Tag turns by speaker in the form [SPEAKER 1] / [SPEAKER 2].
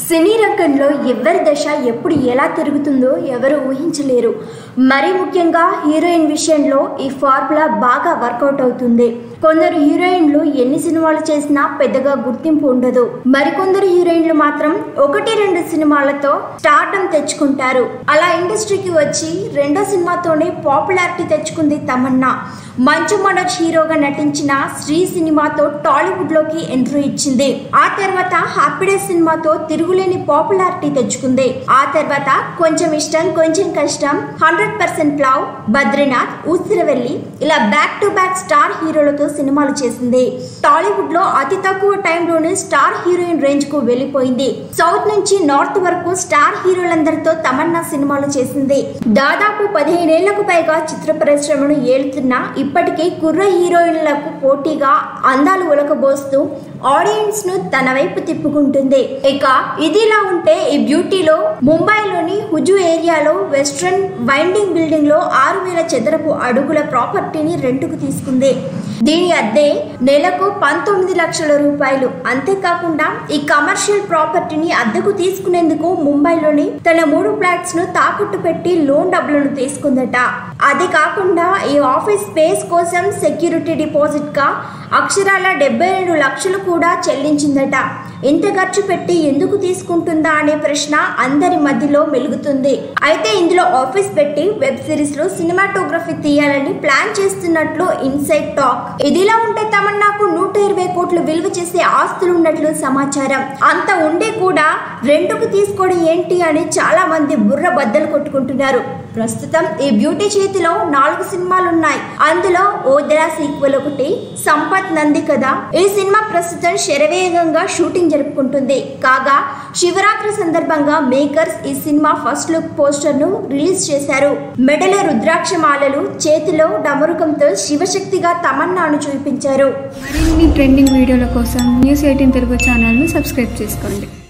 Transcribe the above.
[SPEAKER 1] సినీ రంగంలో ఎవరి దశ ఎప్పుడు ఎలా తిరుగుతుందో ఎవరు ఊహించలేరు మరీ ముఖ్యంగా హీరోయిన్ విషయంలో ఈ ఫార్ములా బాగా వర్కౌట్ అవుతుంది కొందరు హీరోయిన్లు ఎన్ని సినిమాలు చేసినా పెద్దగా గుర్తింపు ఉండదు మరికొందరు హీరోయిన్లు మాత్రం ఒకటి రెండు సినిమాలతో స్టార్టం తెచ్చుకుంటారు అలా ఇండస్ట్రీకి వచ్చి రెండో సినిమాతోనే పాపులారిటీ తెచ్చుకుంది తమన్నా మంచు మనోజ్ హీరోగా నటించిన శ్రీ సినిమాతో టాలీవుడ్ లోకి ఎంట్రీ ఇచ్చింది ఆ తర్వాత హ్యాపీ డేస్ సినిమాతో తిరుగులేని పాపులారిటీ తెచ్చుకుంది ఆ తర్వాత కొంచెం ఇష్టం కొంచెం కష్టం hundred percent love Badrinath Oosaravelli ఇలా బ్యాక్ టు బ్యాక్ స్టార్ హీరోలతో సినిమాలు చేసింది టాలీవుడ్ లో అతి తక్కువ టైంలోనే స్టార్ హీరోయిన్ రేంజ్ కు వెళ్ళిపోయింది సౌత్ నుంచి నార్త్ వరకు స్టార్ హీరోలందరితో తమన్నా సినిమాలు చేసింది దాదాపు పదిహేనేళ్లకు పైగా చిత్ర పరిశ్రమను ఏలుతున్న ఇప్పటికీ కుర్ర హీరోయిన్లకు పోటీగా అందాలు ఉలకబోస్తూ ఆడియన్స్ ను తన వైపు తిప్పుకుంటుంది ఇక ఇదిలా ఉంటే ఈ బ్యూటీలో ముంబైలోని హుజు ఏరియాలో వెస్ట్రన్ వైండింగ్ బిల్డింగ్ లో ఆరు వేల చదరపు అడుగుల ప్రాపర్టీని రెంటుకు తీసుకుంది దీని అద్దె నెలకు పంతొమ్మిది లక్షల రూపాయలు అంతేకాకుండా ఈ కమర్షియల్ ప్రాపర్టీని అద్దెకు తీసుకునేందుకు ముంబైలోని తన మూడు ఫ్లాట్స్ ను తాకట్టు పెట్టి లోన్ డబ్బులను తీసుకుందట అది కాకుండా ఈ ఆఫీస్ స్పేస్ కోసం సెక్యూరిటీ డిపాజిట్ గా అక్షరాల డెబ్బై రెండు లక్షలు కూడా చెల్లించిందట ఇంత ఖర్చు పెట్టి ఎందుకు తీసుకుంటుందా అనే ప్రశ్న అందరి మధ్యలో మెలుగుతుంది అయితే ఇందులో ఆఫీస్ పెట్టి వెబ్ సిరీస్ లో సినిమాటోగ్రఫీ తీయాలని ప్లాన్ చేస్తున్నట్లు ఇన్సైడ్ టాక్ ఇదిలా ఉంటే తమన్నాకు నూట ఇరవై కోట్లు విలువ చేసే ఆస్తులు ఉన్నట్లు సమాచారం అంత ఉండి కూడా రెండుకు తీసుకోవడం ఏంటి అని చాలా మంది బుర్ర బద్దలు కొట్టుకుంటున్నారు ప్రస్తుతం ఈ బ్యూటీ చేతిలో నాలుగు సినిమాలు ఉన్నాయి అందులో ఓదరా సీక్వెల్ ఒకటి సంపత్ నంది కదా ఈ సినిమా ప్రస్తుతం శరవేగంగా షూటింగ్ జరుపుకుంటుంది కాగా శివరాత్రి సందర్భంగా మేకర్స్ ఈ సినిమా ఫస్ట్ లుక్ పోస్టర్ ను రిలీజ్ చేశారు మెడలో రుద్రాక్ష మాలలు చేతిలో డమరుకంతో శివశక్తిగా తమన్నాను చూపించారు
[SPEAKER 2] మరిన్ని ట్రెండింగ్ వీడియోల కోసం న్యూస్ ఎయిటీన్ తెలుగు ఛానల్ను సబ్స్క్రైబ్ చేసుకోండి